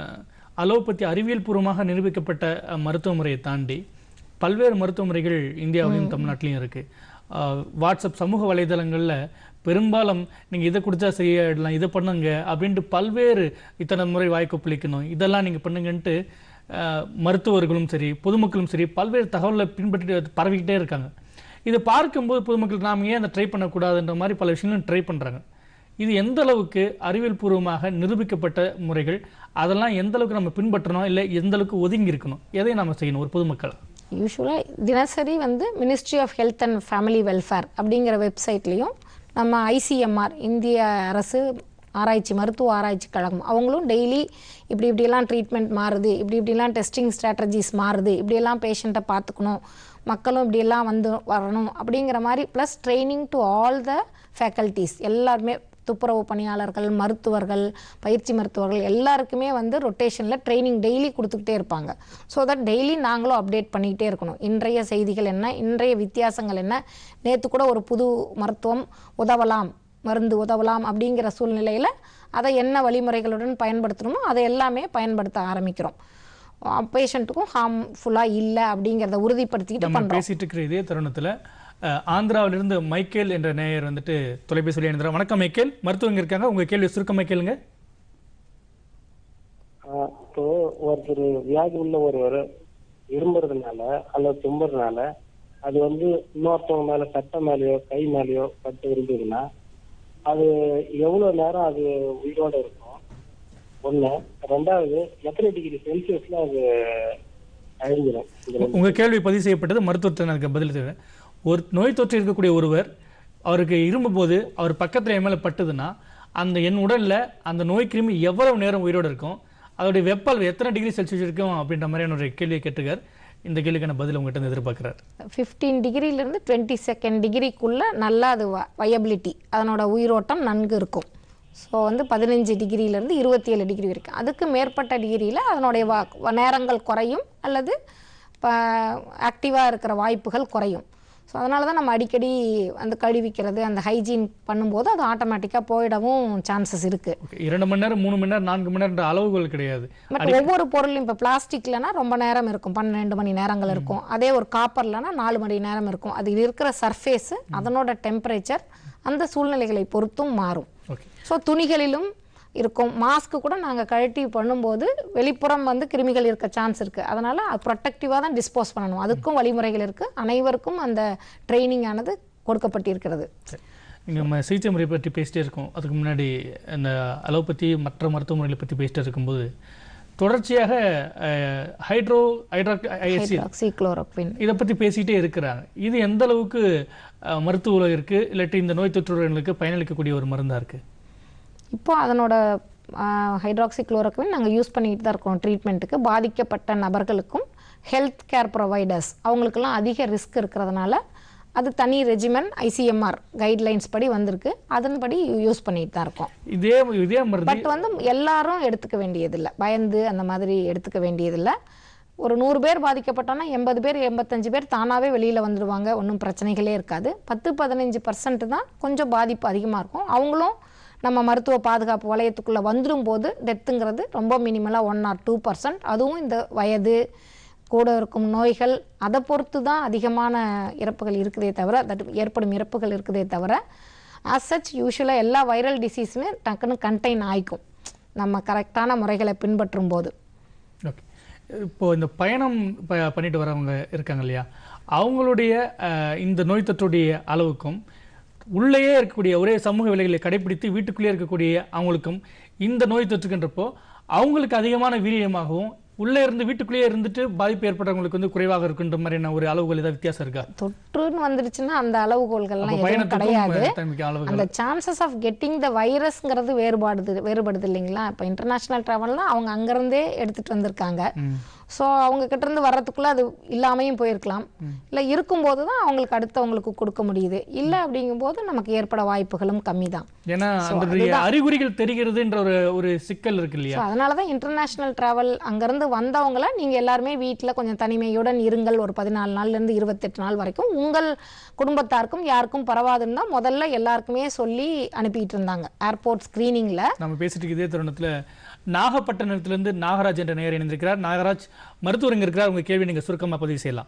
அலோபதி அறிவியல் பூர்வமாக நிரூபிக்கப்பட்ட அஹ், மருத்துவ முறையை தாண்டி பல்வேறு மருத்துவ முறைகள் இந்தியாவிலையும் தமிழ்நாட்டிலையும் இருக்கு அஹ், வாட்ஸ்அப் சமூக வலைதளங்களில் பெரும்பாலும் நீங்கள் இதை குடிச்சா சரியாயிடலாம் இதை பண்ணுங்க அப்படின்ட்டு பல்வேறு இத்தனை முறை வாய் கொப்பளிக்கணும் இதெல்லாம் நீங்கள் பண்ணுங்கன்ட்டு அஹ், மருத்துவர்களும் சரி பொதுமக்களும் சரி பல்வேறு தகவலை பின்பற்றிட்டு பரவிக்கிட்டே இருக்காங்க இதை பார்க்கும்போது பொதுமக்கள் நாம் ஏன் அதை ட்ரை பண்ணக்கூடாதுன்ற மாதிரி பல விஷயங்களும் ட்ரை பண்ணுறாங்க இது எந்த அளவுக்கு அறிவியல் பூர்வமாக நிரூபிக்கப்பட்ட முறைகள் அதெல்லாம் எந்த அளவுக்கு நம்ம பின்பற்றணும் இல்லை எந்த அளவுக்கு ஒதுங்கி இருக்கணும் எதை நம்ம செய்யணும் ஒரு பொதுமக்கள் யூஸ்வலாக தினசரி வந்து ministry of health and family welfare அப்படிங்கிற வெப்சைட்லேயும் நம்ம ஐசிஎம்ஆர் இந்திய அரசு ஆராய்ச்சி மருத்துவ ஆராய்ச்சி கழகம் அவங்களும் டெய்லி இப்படி இப்படியெல்லாம் ட்ரீட்மெண்ட் மாறுது இப்படி இப்படிலாம் டெஸ்டிங் ஸ்ட்ராட்டஜிஸ் மாறுது இப்படியெல்லாம் பேஷண்ட்டை பார்த்துக்கணும் மக்களும் இப்படியெல்லாம் வந்து வரணும் அப்படிங்கிற மாதிரி plus training to all the faculties எல்லாருமே துப்புரவு பணியாளர்கள் மருத்துவர்கள் பயிற்சி மருத்துவர்கள் எல்லாருக்குமே வந்து ரொட்டேஷனில் ட்ரைனிங் டெய்லி கொடுத்துக்கிட்டே இருப்பாங்க ஸோ தட் டெய்லி நாங்களும் அப்டேட் பண்ணிக்கிட்டே இருக்கணும் இன்றைய செய்திகள் என்ன இன்றைய வித்தியாசங்கள் என்ன நேற்று கூட ஒரு புது மருத்துவம் உதவலாம் மருந்து உதவலாம் அப்படிங்கிற சூழ்நிலையில் அதை என்ன வழிமுறைகளுடன் பயன்படுத்தணுமோ அதை எல்லாமே பயன்படுத்த ஆரம்பிக்கிறோம் பேஷண்ட்டுக்கும் ஹார்ம்ஃபுல்லாக இல்லை அப்படிங்கிறத உறுதிப்படுத்திக்கிட்டு நம்ம பண்ணுறோம் பேசிட்டு இருக்கிற இதே தருணத்துல அஹ், ஆந்திராவிலிருந்து மைக்கேல் என்ற நேயர் வந்துட்டு தொலைபேசியில் இணைந்தார் வணக்கம் மைக்கேல் மருத்துவங்க இருக்காங்க உங்க கேள்வி சுருக்கமா கேளுங்க ஆஹ் இப்போ ஒருத்தர் வியாதி உள்ள ஒருவர் இரும்புறதுனால அல்லது தும்புறதுனால அது வந்து இன்னொருத்தவங்க மேல சட்டை மேலயோ கை மேலயோ பட்டு இருந்ததுன்னா அது எவ்வளவு நேரம் அது உயிரோட இருக்கும் ஒண்ணு ரெண்டாவது எத்தனை டிகிரி செல்சியஸ்ல அது அழிஞ்சிடும் இந்த ரெண்டு. உங்க கேள்வி பதிவு செய்யப்பட்டது மருத்துவத்தை நான் அதுக்கு பதில் தேவை ஒரு நோய் தொற்று இருக்கக்கூடிய ஒருவர் அவருக்கு இரும்பும் போது அவர் பக்கத்துல என் மேல பட்டுதுன்னா அந்த என் உடல்ல அந்த நோய் கிருமி எவ்வளவு நேரம் உயிரோட இருக்கும் அதோடைய வெப்பல் எத்தனை டிகிரி செல்சியஸ் இருக்கும் அப்படின்ற மாதிரியான ஒரு கேள்வியை கேட்டுக்கார் இந்த கேள்விக்கான பதில் உங்ககிட்ட இருந்து எதிர்பார்க்கிறார் ஃபிஃப்டீன் டிகிரிலேருந்து டுவெண்ட்டி செகண்ட் டிகிரிக்குள்ளே நல்லா அது வயபிலிட்டி அதனோட உயிரோட்டம் நன்கு இருக்கும் ஸோ வந்து பதினஞ்சு டிகிரியிலேருந்து இருபத்தி ஏழு டிகிரி வரைக்கும் அதுக்கு மேற்பட்ட டிகிரியில் அதனுடைய வா வ- நேரங்கள் குறையும் அல்லது இப்போ ஆக்டிவாக இருக்கிற வாய்ப்புகள் குறையும் ஸோ அதனால தான் நம்ம அடிக்கடி அந்த கழுவிக்கிறது அந்த ஹைஜீன் பண்ணும்போது அது ஆட்டோமேட்டிக்காக போயிடவும் சான்சஸ் இருக்குது ஓகே இரண்டு மணி நேரம் மூணு மணி நேரம் நான்கு மணி நேரம் அளவுகள் கிடையாது பட் ஒவ்வொரு பொருளும் இப்போ பிளாஸ்டிக்லனா ரொம்ப நேரம் இருக்கும் பன்னெண்டு மணி நேரங்கள் இருக்கும் அதே ஒரு காப்பர்லனா நாலு மணி நேரம் இருக்கும் அது இருக்கிற சர்ஃபேஸ் அதனோட டெம்பரேச்சர் அந்த சூழ்நிலைகளை பொறுத்தும் மாறும் ஓகே ஸோ துணிகளிலும் இருக்கும் மாஸ்க்கு கூட நாங்கள் கழட்டி பண்ணும்போது வெளிப்புறம் வந்து கிருமிகள் இருக்க சான்ஸ் இருக்குது அதனால் ப்ரொட்டக்டிவாக தான் டிஸ்போஸ் பண்ணணும் அதுக்கும் வழிமுறைகள் இருக்குது அனைவருக்கும் அந்த ட்ரைனிங் ஆனது கொடுக்கப்பட்டிருக்கிறது சரி நீங்கள் நம்ம சிகிச்சை முறை பற்றி பேசிட்டே இருக்கோம் அதுக்கு முன்னாடி இந்த அலோபதி மற்ற மருத்துவ முறைகளை பற்றி பேசிட்டே இருக்கும்போது தொடர்ச்சியாக ஹைட்ரோ ஹைட்ரா ஐஎஸ்சி ஹைட்ராக்சிக்ளோரோக்வின் இதை பற்றி பேசிக்கிட்டே இருக்கிறாங்க இது எந்த அளவுக்கு அஹ், மருத்துவ உலகம் இருக்கு இல்லாட்டி இந்த நோய் தொற்றுகளுக்கு பயனளிக்கக்கூடிய ஒரு மருந்தா இருக்கு இப்போ அதனோட ஹைட்ராக்சிக்ளோரோக்வின் நாங்கள் யூஸ் பண்ணிக்கிட்டு தான் இருக்கோம் ட்ரீட்மெண்ட்டுக்கு பாதிக்கப்பட்ட நபர்களுக்கும் ஹெல்த் கேர் ப்ரொவைடர்ஸ் அவங்களுக்கெல்லாம் அதிக ரிஸ்க் இருக்கிறதுனால அது தனி ரெஜிமெண்ட் ஐசிஎம்ஆர் கைட்லைன்ஸ் படி வந்திருக்கு அதன்படி யூஸ் பண்ணிட்டு தான் இருக்கோம் இதே இதே மருந்து பட் வந்து எல்லாரும் எடுத்துக்க வேண்டியதில்லை பயந்து அந்த மாதிரி எடுத்துக்க வேண்டியதில்லை ஒரு நூறு பேர் பாதிக்கப்பட்டோன்னா எண்பது பேர் எண்பத்தஞ்சு பேர் தானாகவே வெளியில் வந்துடுவாங்க ஒன்றும் பிரச்சனைகளே இருக்காது பத்து பதினஞ்சு பர்சன்ட் தான் கொஞ்சம் பாதிப்பு அதிகமாக இருக்கும் அவங்களும் நம்ம மருத்துவ பாதுகாப்பு வளையத்துக்குள்ளே வந்துடும் போது டெத்துங்கிறது ரொம்ப மினிமலாக ஒன் ஆர் டூ பர்சன்ட் அதுவும் இந்த வயது கூட இருக்கும் நோய்கள் அதை பொறுத்து தான் அதிகமான இறப்புகள் இருக்குதே தவிர தட் ஏற்படும் இறப்புகள் இருக்குதே தவிர ஆஸ் சச் யூஸ்வலாக எல்லா வைரல் டிசீஸுமே டக்குன்னு கண்டெயின் ஆயிக்கும் நம்ம கரெக்டான முறைகளை பின்பற்றும் போது ஓகே இப்போ இந்த பயணம் ப- பண்ணிட்டு வரவங்க இருக்காங்க இல்லையா அவங்களுடைய அஹ், இந்த நோய் தொற்றுடைய அளவுக்கும் உள்ளேயே இருக்கக்கூடிய ஒரே சமூக விலைகளை கடைபிடித்து வீட்டுக்குள்ளேயே இருக்கக்கூடிய அவங்களுக்கும் இந்த நோய் தொற்றுக்கின்றப்போ அவங்களுக்கு அதிகமான வீரியமாகவும் உள்ளே இருந்து வீட்டுக்குள்ளேயே இருந்துட்டு பாதிப்பு ஏற்படுறவங்களுக்கு வந்து குறைவாக இருக்குன்ற மாதிரியான ஒரு அளவுகள் ஏதாவது வித்தியாசம் இருக்கா தொற்றுன்னு வந்துருச்சுன்னா அந்த அளவுகோல்கள்லாம் அப்போ எதுவும் கிடையாது பயணத்துக்கும் தன்மைக்கு அளவுகள் அந்த சான்சஸ் ஆஃப் கெட்டிங் த வைரஸ்ங்கிறது வேறுபாடுது வேறுபடுது இல்லைங்களா இப்போ இன்டர்நேஷ்னல் ட்ராவல்னால் அவங்க அங்கேருந்தே எடுத்துகிட்டு வந்திருக்காங்க ம். ஸோ அவங்க கிட்ட இருந்து வர்றதுக்குள்ளே அது இல்லாமையும் போயிருக்கலாம் இல்லை இருக்கும்போது தான் அவங்களுக்கு அடுத்தவங்களுக்கு கொடுக்க முடியுது இல்லை அப்படிங்கும்போது நமக்கு ஏற்பட வாய்ப்புகளும் கம்மி தான் ஏன்னா அந்த அறிகுறிகள் தெரிகிறதுன்ற ஒரு ஒரு சிக்கல் இருக்கு இல்லையா ஸோ அதனால தான் இன்டர்நேஷ்னல் ட்ராவல் அங்கேருந்து வந்தவங்கள நீங்கள் எல்லாருமே வீட்டில் கொஞ்சம் தனிமையுடன் இருங்கள் ஒரு பதினாலு நாள்லேருந்து இருபத்தெட்டு நாள் வரைக்கும் உங்கள் குடும்பத்தாருக்கும் யாருக்கும் பரவாதுன்னு தான் முதல்ல எல்லாருக்குமே சொல்லி அனுப்பிட்டு இருந்தாங்க ஏர்போர்ட் ஸ்க்ரீனிங்கில் நம்ம பேசிட்டு இருக்க இதே தருணத்துல நாகப்பட்டினத்திலிருந்து நாகராஜ் என்ற நேயர் இணைந்திருக்கிறார் நாகராஜ் மருத்துவர் இங்க இருக்கிறார் உங்க கேள்வி நீங்க சுருக்கமா பதிவு செய்யலாம்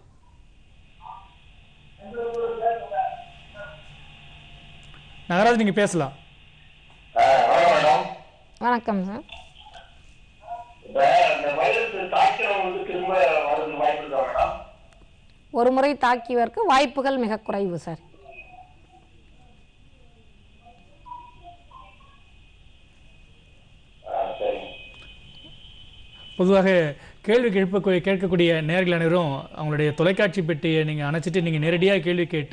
நாகராஜ் நீங்க பேசலாம் மேடம் வணக்கம் சார் இப்ப இந்த வைரஸ் தாக்கிறவங்க வந்து திரும்ப வரதுக்கு வாய்ப்பு இருக்கா மேடம் ஒரு முறை தாக்கியவருக்கு வாய்ப்புகள் மிக குறைவு சார் ஆ, சரி பொதுவாக கேள்வி கேட்ப கேட்கக்கூடிய நேர்கள் அனைவரும் அவங்களுடைய தொலைக்காட்சி பெட்டியை நீங்க அணைச்சிட்டு நீங்க நேரடியாக கேள்வி கேட்டு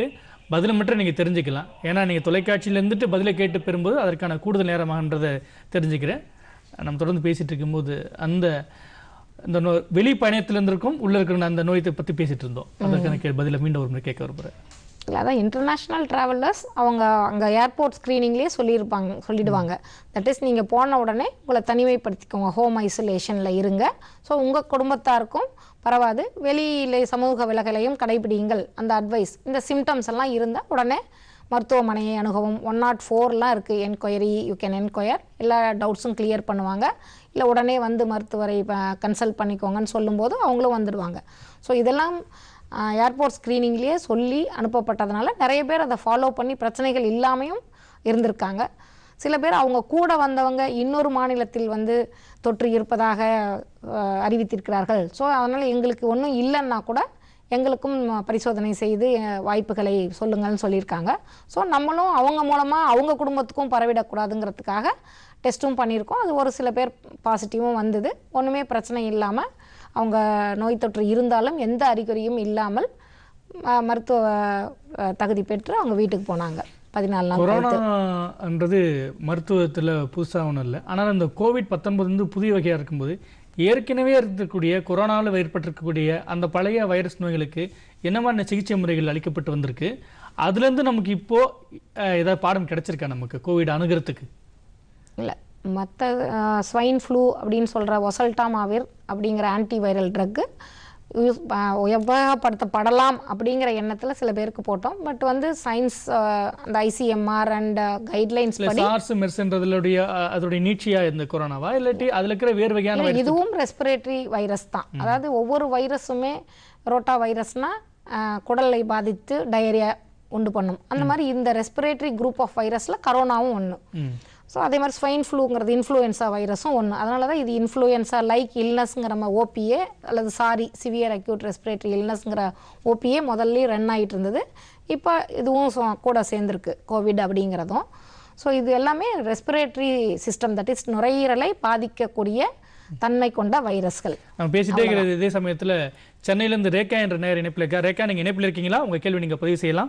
பதிலை மட்டும் நீங்கள் தெரிஞ்சுக்கலாம் ஏன்னா நீங்கள் தொலைக்காட்சியில் இருந்துட்டு பதிலை கேட்டு பெறும்போது அதற்கான கூடுதல் நேரமாகன்றதை தெரிஞ்சுக்கிறேன் நம்ம தொடர்ந்து பேசிட்டு இருக்கும்போது அந்த இந்த நோ வெளி பயணத்தில் இருந்திருக்கும் உள்ள இருக்கிற அந்த நோயத்தை பற்றி பேசிட்டு இருந்தோம் அதற்கான கே பதிலை மீண்டும் ஒரு முறை கேட்க விரும்புகிறேன் இல்லை அதான் இன்டர்நேஷ்னல் ட்ராவலர்ஸ் அவங்க அங்கே ஏர்போர்ட் ஸ்க்ரீனிங்லேயே சொல்லியிருப்பாங்க சொல்லிடுவாங்க தட் இஸ் நீங்கள் போன உடனே உங்களை தனிமைப்படுத்திக்கோங்க ஹோம் ஐசோலேஷனில் இருங்க ஸோ உங்கள் குடும்பத்தாருக்கும் பரவாது வெளியிலே சமூக விலகலையும் கடைபிடியுங்கள் அந்த அட்வைஸ் இந்த சிம்டம்ஸ் எல்லாம் இருந்தால் உடனே மருத்துவமனையை அணுகவும் ஒன் நாட் ஃபோர்லாம் இருக்குது என்கொயரி யூ கேன் என்கொயர் எல்லா டவுட்ஸும் கிளியர் பண்ணுவாங்க இல்லை உடனே வந்து மருத்துவரை கன்சல்ட் பண்ணிக்கோங்கன்னு சொல்லும்போது அவங்களும் வந்துடுவாங்க ஸோ இதெல்லாம் ஏர்போர்ட் ஸ்க்ரீனிங்லேயே சொல்லி அனுப்பப்பட்டதுனால நிறைய பேர் அதை ஃபாலோ பண்ணி பிரச்சனைகள் இல்லாமையும் இருந்திருக்காங்க சில பேர் அவங்க கூட வந்தவங்க இன்னொரு மாநிலத்தில் வந்து தொற்று இருப்பதாக அஹ், அறிவித்திருக்கிறார்கள் ஸோ அதனால் எங்களுக்கு ஒன்றும் இல்லைன்னா கூட எங்களுக்கும் பரிசோதனை செய்து அஹ், வாய்ப்புகளை சொல்லுங்கள்னு சொல்லியிருக்காங்க ஸோ நம்மளும் அவங்க மூலமாக அவங்க குடும்பத்துக்கும் பரவிடக்கூடாதுங்கிறதுக்காக டெஸ்ட்டும் பண்ணியிருக்கோம் அது ஒரு சில பேர் பாசிட்டிவும் வந்தது ஒன்றுமே பிரச்சனை இல்லாமல் அவங்க நோய் தொற்று இருந்தாலும் எந்த அறிகுறியும் இல்லாமல் அஹ், மருத்துவ அஹ், தகுதி பெற்று அவங்க வீட்டுக்கு போனாங்க பதினாலு நாள் கழித்து. கொரோனான்றது மருத்துவத்தில் புதுசாக ஒன்றும் இல்லை ஆனால் இந்த கோவிட் பத்தொன்பது வந்து புதிய வகையாக இருக்கும்போது ஏற்கனவே இருக்கக்கூடிய கொரோனாவில் ஏற்பட்டிருக்கக்கூடிய அந்த பழைய வைரஸ் நோய்களுக்கு என்ன மாதிரி சிகிச்சை முறைகள் அளிக்கப்பட்டு வந்திருக்கு அதுலேருந்து நமக்கு இப்போ அஹ், ஏதாவது பாடம் கிடைச்சிருக்கா நமக்கு கோவிட் அணுகிறதுக்கு இல்லை மற்ற ஸ்வைன் ஃப்ளூ அப்படின்னு சொல்கிற ஒசல்டாமாவிர் அப்படிங்கிற ஆன்டிவைரல் ட்ரக்கு யூஸ் உபயோகப்படுத்தப்படலாம் அப்படிங்கிற எண்ணத்தில் சில பேருக்கு போட்டோம் பட் வந்து சயின்ஸ் அந்த ஐசிஎம்ஆர் அண்ட் கைட்லைன்ஸ் இல்லை படி சார்ஸ் மெர்ஸ்ன்றதுடைய அஹ், அதோடைய நீட்சியா இந்த கொரோனாவா இல்லாட்டி அதில் இருக்கிற வேறு வகையான இல்ல, வைரஸ் இதுவும் ரெஸ்பிரேட்டரி வைரஸ் தான் அதாவது ஒவ்வொரு வைரஸுமே ரோட்டா வைரஸ்னா குடலை பாதித்து டயரியா உண்டு பண்ணும் அந்த மாதிரி இந்த ரெஸ்பிரேட்டரி குரூப் ஆஃப் வைரஸில் கரோனாவும் ஒன்று ம் ஸோ அதே மாதிரி ஸ்வைன் ஃப்ளூங்கிறது இன்ஃப்ளூயன்ஸா வைரஸும் ஒன்று அதனால தான் இது இன்ஃப்ளூயன்ஸா லைக் இல்னஸ்ங்கிற நம்ம ஓபிஏ அல்லது சாரி சிவியர் அக்யூட் ரெஸ்பிரேட்டரி இல்னஸ்ங்கிற ஓபிஏ முதல்ல ரன் ஆகிட்டு இருந்தது இப்போ இதுவும் சொ- கூட சேர்ந்துருக்கு கோவிட் அப்படிங்கிறதும் ஸோ இது எல்லாமே ரெஸ்பிரேட்டரி சிஸ்டம் தட் இஸ் நுரையீரலை பாதிக்கக்கூடிய தன்மை கொண்ட வைரஸ்கள் நம்ம பேசிட்டே இருக்கிறது இதே சமயத்துல சென்னையில இருந்து ரேகா என்ற நேர் இணைப்பில் இருக்கா ரேகா நீங்க இணைப்பில் இருக்கீங்களா உங்க கேள்வி நீங்க பதிவு செய்யலாம்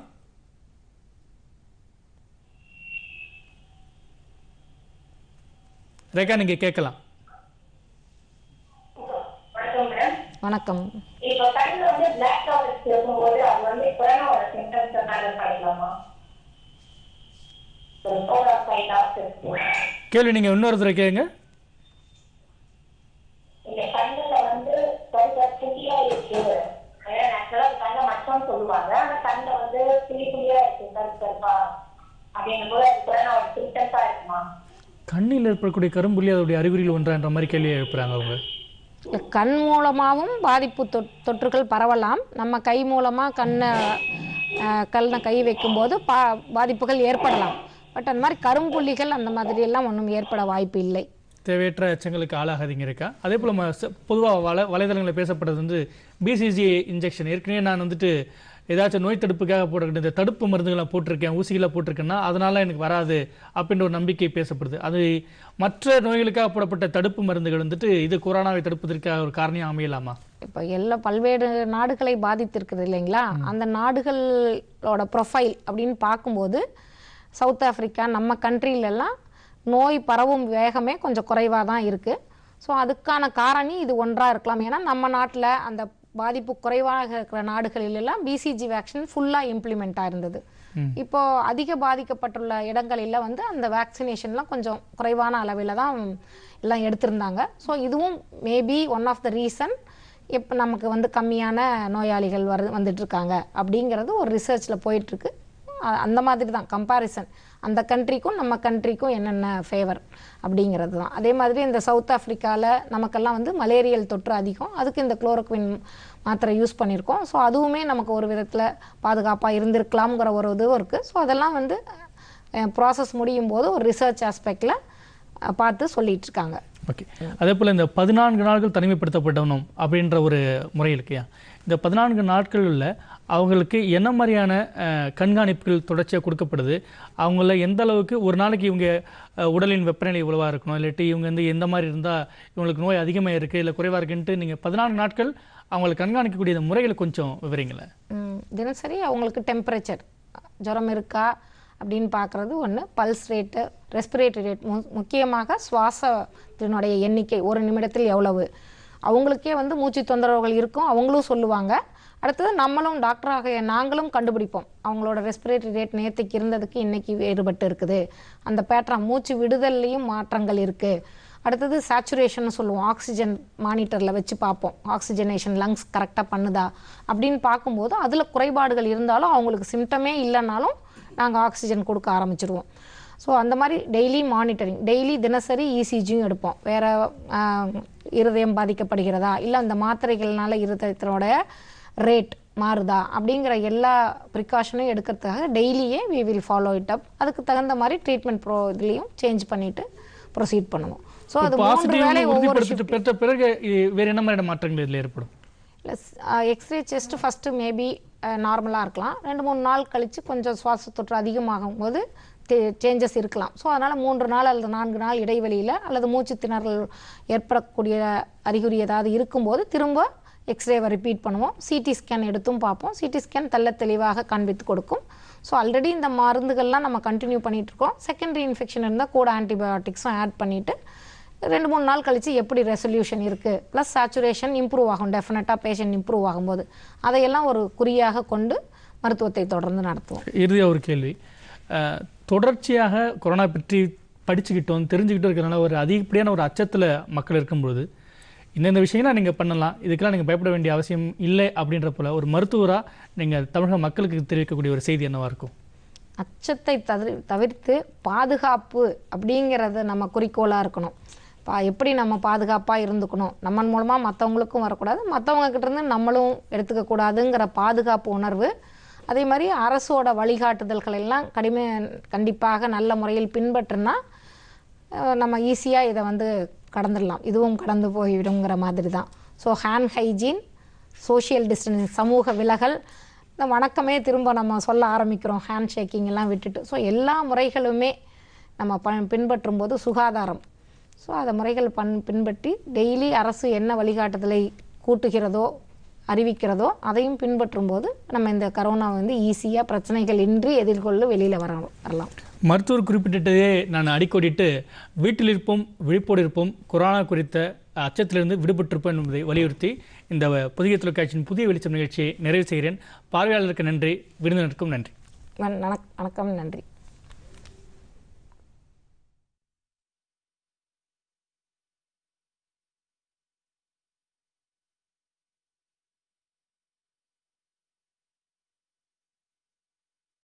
ரேகா நீங்க கேட்கலாம் வணக்கம் மேடம் வணக்கம் இப்போ கண்ணில் வந்து பிளாக் டாப்லெட்ஸ் இருக்கும்போது அது வந்து கொரோனாவோட சிம்டம்ஸ் ஹேண்டில் பண்ணிக்கலாமா ஃபோர் ஆர் ஃபைவ் டாக்டர்ஸ் கேள்வி நீங்க இன்னொரு தடவை கேளுங்க இந்த கண்ணுல வந்து கொஞ்சம் புதியா இருக்கு ஆக்சுவலா கண்ணை மட்டும் சொல்லுவாங்க ஆனா கண்ணுல வந்து புளி புளியா இருக்கு கருப்பு கருப்பா அப்படிங்கும் போது அது கொரோனாவோட சிம்டம்ஸா இருக்குமா கண்ணில் ஏற்படக்கூடிய கரும்புள்ளி அதோடைய அறிகுறிகள் ஒன்றான்ற மாதிரி கேள்வி எழுப்புறாங்க அவங்க கண் மூலமாகவும் பாதிப்பு தொற்- தொற்றுகள் பரவலாம் நம்ம கை மூலமாக கண்ணை அஹ், கல்லை கை வைக்கும்போது பா பாதிப்புகள் ஏற்படலாம் பட் அந்த மாதிரி கரும்புள்ளிகள் அந்த மாதிரி எல்லாம் ஒன்றும் ஏற்பட வாய்ப்பு இல்லை தேவையற்ற அச்சங்களுக்கு ஆளாகாதீங்க இருக்கா அதே போல் பொதுவாக வலை வலைதளங்களில் பேசப்படுறது வந்து பிசிஜி இன்ஜெக்ஷன் ஏற்கனவே நான் வந்துட்டு ஏதாச்சும் நோய் தடுப்புக்காக போட்டுக்கிட்டு இந்த தடுப்பு மருந்துகளை போட்டிருக்கேன் ஊசிகளை போட்டிருக்கேன்னா அதனால எனக்கு வராது அப்படின்ற ஒரு நம்பிக்கை பேசப்படுது அது மற்ற நோய்களுக்காக போடப்பட்ட தடுப்பு மருந்துகள் வந்துட்டு இது கொரோனாவை தடுப்பதற்காக ஒரு காரணியாக அமையலாமா இப்போ எல்லா பல்வேறு நாடுகளை பாதித்திருக்குது இல்லைங்களா அந்த நாடுகளோட ப்ரொஃபைல் அப்படின்னு பார்க்கும்போது சவுத் ஆப்பிரிக்கா நம்ம கண்ட்ரிலெல்லாம் நோய் பரவும் வேகமே கொஞ்சம் குறைவாக தான் இருக்குது ஸோ அதுக்கான காரணி இது ஒன்றாக இருக்கலாம் ஏன்னா நம்ம நாட்டில் அந்த பாதிப்பு குறைவாக இருக்கிற நாடுகளிலெல்லாம் பிசிஜி வேக்சின் ஃபுல்லாக இம்ப்ளிமெண்ட் ஆயிருந்தது இப்போ அதிக பாதிக்கப்பட்டுள்ள இடங்களில் வந்து அந்த வேக்சினேஷன்லாம் கொஞ்சம் குறைவான அளவில் தான் எல்லாம் எடுத்திருந்தாங்க ஸோ இதுவும் maybe one of the reason இப்போ நமக்கு வந்து கம்மியான நோயாளிகள் வரு வந்துட்டுருக்காங்க அப்படிங்கிறது ஒரு ரிசர்ச்சில் போயிட்டுருக்கு அந்த மாதிரி தான் கம்பாரிசன் அந்த கண்ட்ரிக்கும் நம்ம கண்ட்ரிக்கும் என்னென்ன ஃபேவர் அப்படிங்கிறது தான் அதே மாதிரி இந்த சவுத் ஆஃப்ரிக்காவில் நமக்கெல்லாம் வந்து மலேரியல் தொற்று அதிகம் அதுக்கு இந்த குளோரோக்வின் மாத்திரை யூஸ் பண்ணியிருக்கோம் ஸோ அதுவுமே நமக்கு ஒரு விதத்தில் பாதுகாப்பாக இருந்திருக்கலாம்ங்கிற ஒரு இதுவும் இருக்குது ஸோ அதெல்லாம் வந்து ப்ராசஸ் முடியும் போது ஒரு ரிசர்ச் ஆஸ்பெக்டில் பார்த்து சொல்லிட்டு இருக்காங்க ஓகே அதே போல் இந்த பதினான்கு நாட்கள் தனிமைப்படுத்தப்படணும் அப்படின்ற ஒரு முறை இருக்கையா இந்த பதினான்கு நாட்களில் அவங்களுக்கு என்ன மாதிரியான அஹ், கண்காணிப்புகள் தொடர்ச்சியாக கொடுக்கப்படுது அவங்கள எந்த அளவுக்கு ஒரு நாளைக்கு இவங்க அஹ், உடலின் வெப்பநிலை இவ்வளவா இருக்கணும் இல்லாட்டி இவங்க வந்து எந்த மாதிரி இருந்தால் இவங்களுக்கு நோய் அதிகமாக இருக்குது இல்லை குறைவாக இருக்குன்ட்டு நீங்கள் பதினான்கு நாட்கள் அவங்களை கண்காணிக்கக்கூடிய இந்த முறைகளை கொஞ்சம் விவரிங்களேன் ம், தினசரி அவங்களுக்கு டெம்பரேச்சர் ஜுரம் இருக்கா அப்படின்னு பார்க்குறது ஒன்று பல்ஸ் ரேட்டு ரெஸ்பிரேட்டரி ரேட் மு முக்கியமாக சுவாசத்தினுடைய எண்ணிக்கை ஒரு நிமிடத்தில் எவ்வளவு அவங்களுக்கே வந்து மூச்சு தொந்தரவுகள் இருக்கும் அவங்களும் சொல்லுவாங்க அடுத்தது நம்மளும் டாக்டராக நாங்களும் கண்டுபிடிப்போம் அவங்களோட ரெஸ்பிரேட்டரி ரேட் நேற்றுக்கு இருந்ததுக்கு இன்னைக்கு வேறுபட்டு இருக்குது அந்த பேட்டர்ன் மூச்சு விடுதல்லையும் மாற்றங்கள் இருக்குது அடுத்தது சேச்சுரேஷன் சொல்லுவோம் ஆக்சிஜன் மானிட்டரில் வச்சு பார்ப்போம் ஆக்சிஜனேஷன் லங்ஸ் கரெக்டாக பண்ணுதா அப்படின்னு பார்க்கும்போது அதில் குறைபாடுகள் இருந்தாலும் அவங்களுக்கு சிம்டமே இல்லைனாலும் நாங்கள் ஆக்சிஜன் கொடுக்க ஆரம்பிச்சிருவோம் ஸோ அந்த மாதிரி டெய்லி மானிட்டரிங் டெய்லி தினசரி இசிஜியும் எடுப்போம் வேறு இருதயம் பாதிக்கப்படுகிறதா இல்லை அந்த மாத்திரைகள்னால இருதயத்தினோட ரேட் மாறுதா அப்படிங்கிற எல்லா ப்ரிகாஷனையும் எடுக்கிறதுக்காக டெய்லியே we will follow it up அதுக்கு தகுந்த மாதிரி ட்ரீட்மெண்ட் ப்ரோ இதுலேயும் சேஞ்ச் பண்ணிவிட்டு ப்ரொசீட் பண்ணுவோம் ஸோ அது மூன்று பாசிட்டிவ் வேலை ஒவ்வொரு உறுதிப்படுத்திட்டு பெற்ற பிறகு இது வேறு என்ன மாதிரியான மாற்றங்கள் இதில் ஏற்படும் plus X ray chest first maybe நார்மலாக இருக்கலாம் ரெண்டு மூணு நாள் கழித்து கொஞ்சம் சுவாச தொற்று அதிகமாகும் போது சேஞ்சஸ் இருக்கலாம் ஸோ அதனால் மூன்று நாள் அல்லது நான்கு நாள் இடைவெளியில் அல்லது மூச்சு திணறல் ஏற்படக்கூடிய அறிகுறி ஏதாவது இருக்கும்போது திரும்ப எக்ஸ்ரேவை ரிப்பீட் பண்ணுவோம் சிடி ஸ்கேன் எடுத்தும் பார்ப்போம் சிடி ஸ்கேன் தெள்ள தெளிவாக காண்பித்து கொடுக்கும் ஸோ ஆல்ரெடி இந்த மருந்துகள்லாம் நம்ம கண்டினியூ பண்ணிட்டு இருக்கோம் செகண்டரி இன்ஃபெக்ஷன் இருந்தால் கூட ஆன்டிபயோட்டிக்ஸும் ஆட் பண்ணிவிட்டு ரெண்டு மூணு நாள் கழித்து எப்படி ரெசல்யூஷன் இருக்குது ப்ளஸ் சேச்சுரேஷன் இம்ப்ரூவ் ஆகும் டெஃபினட்டாக பேஷண்ட் இம்ப்ரூவ் ஆகும்போது அதையெல்லாம் ஒரு குறியாக கொண்டு மருத்துவத்தை தொடர்ந்து நடத்துவோம் இறுதியாக ஒரு கேள்வி அஹ், தொடர்ச்சியாக கொரோனா பற்றி படிச்சுக்கிட்டோம் தெரிஞ்சுக்கிட்டோம் இருக்கிறனால ஒரு அதிகப்படியான ஒரு அச்சத்தில் மக்கள் இருக்கும்பொழுது இந்தந்த விஷயங்கள்லாம் நீங்கள் பண்ணலாம் இதுக்கெல்லாம் நீங்கள் பயப்பட வேண்டிய அவசியம் இல்லை அப்படின்ற போல ஒரு மருத்துவராக நீங்கள் தமிழக மக்களுக்கு தெரிவிக்கக்கூடிய ஒரு செய்தி என்னவா இருக்கும் அச்சத்தை தவிர தவிர்த்து பாதுகாப்பு அப்படிங்கிறது நம்ம குறிக்கோளாக இருக்கணும் பா எப்படி நம்ம பாதுகாப்பாக இருந்துக்கணும் நம்ம மூலமாக மற்றவங்களுக்கும் வரக்கூடாது மற்றவங்க கிட்ட இருந்து நம்மளும் எடுத்துக்கக்கூடாதுங்கிற பாதுகாப்பு உணர்வு அதே மாதிரி அரசோட வழிகாட்டுதல்கள் எல்லாம் கடுமை கண்டிப்பாக நல்ல முறையில் பின்பற்றினா அஹ், நம்ம ஈஸியாக இதை வந்து கடந்துடலாம் இதுவும் கடந்து போய்விடுங்கிற மாதிரி தான் so hand hygiene social distancing சமூக விலகல் இந்த வணக்கமே திரும்ப நம்ம சொல்ல ஆரம்பிக்கிறோம் ஹேண்ட் ஷேக்கிங் எல்லாம் விட்டுட்டு ஸோ எல்லா முறைகளுமே நம்ம ப பின்பற்றும் போது சுகாதாரம் ஸோ அந்த முறைகள் பண் பின்பற்றி டெய்லி அரசு என்ன வழிகாட்டுதலை கூட்டுகிறதோ அறிவிக்கிறதோ அதையும் பின்பற்றும் போது நம்ம இந்த கரோனா வந்து ஈஸியாக பிரச்சனைகள் இன்றி எதிர்கொள்ள வெளியில் வர வரலாம் மருத்துவர் குறிப்பிட்டதே நான் அடிக்கோடிட்டு வீட்டில் இருப்போம் விழிப்போடு இருப்போம் கொரோனா குறித்த அச்சத்திலிருந்து விடுபட்டிருப்போம் என்பதை வலியுறுத்தி இந்த புதிய தொலைக்காட்சியின் புதிய வெளிச்சம் நிகழ்ச்சியை நிறைவு செய்கிறேன் பார்வையாளருக்கு நன்றி விருந்தினருக்கும் நன்றி வண- வணக்கம் நன்றி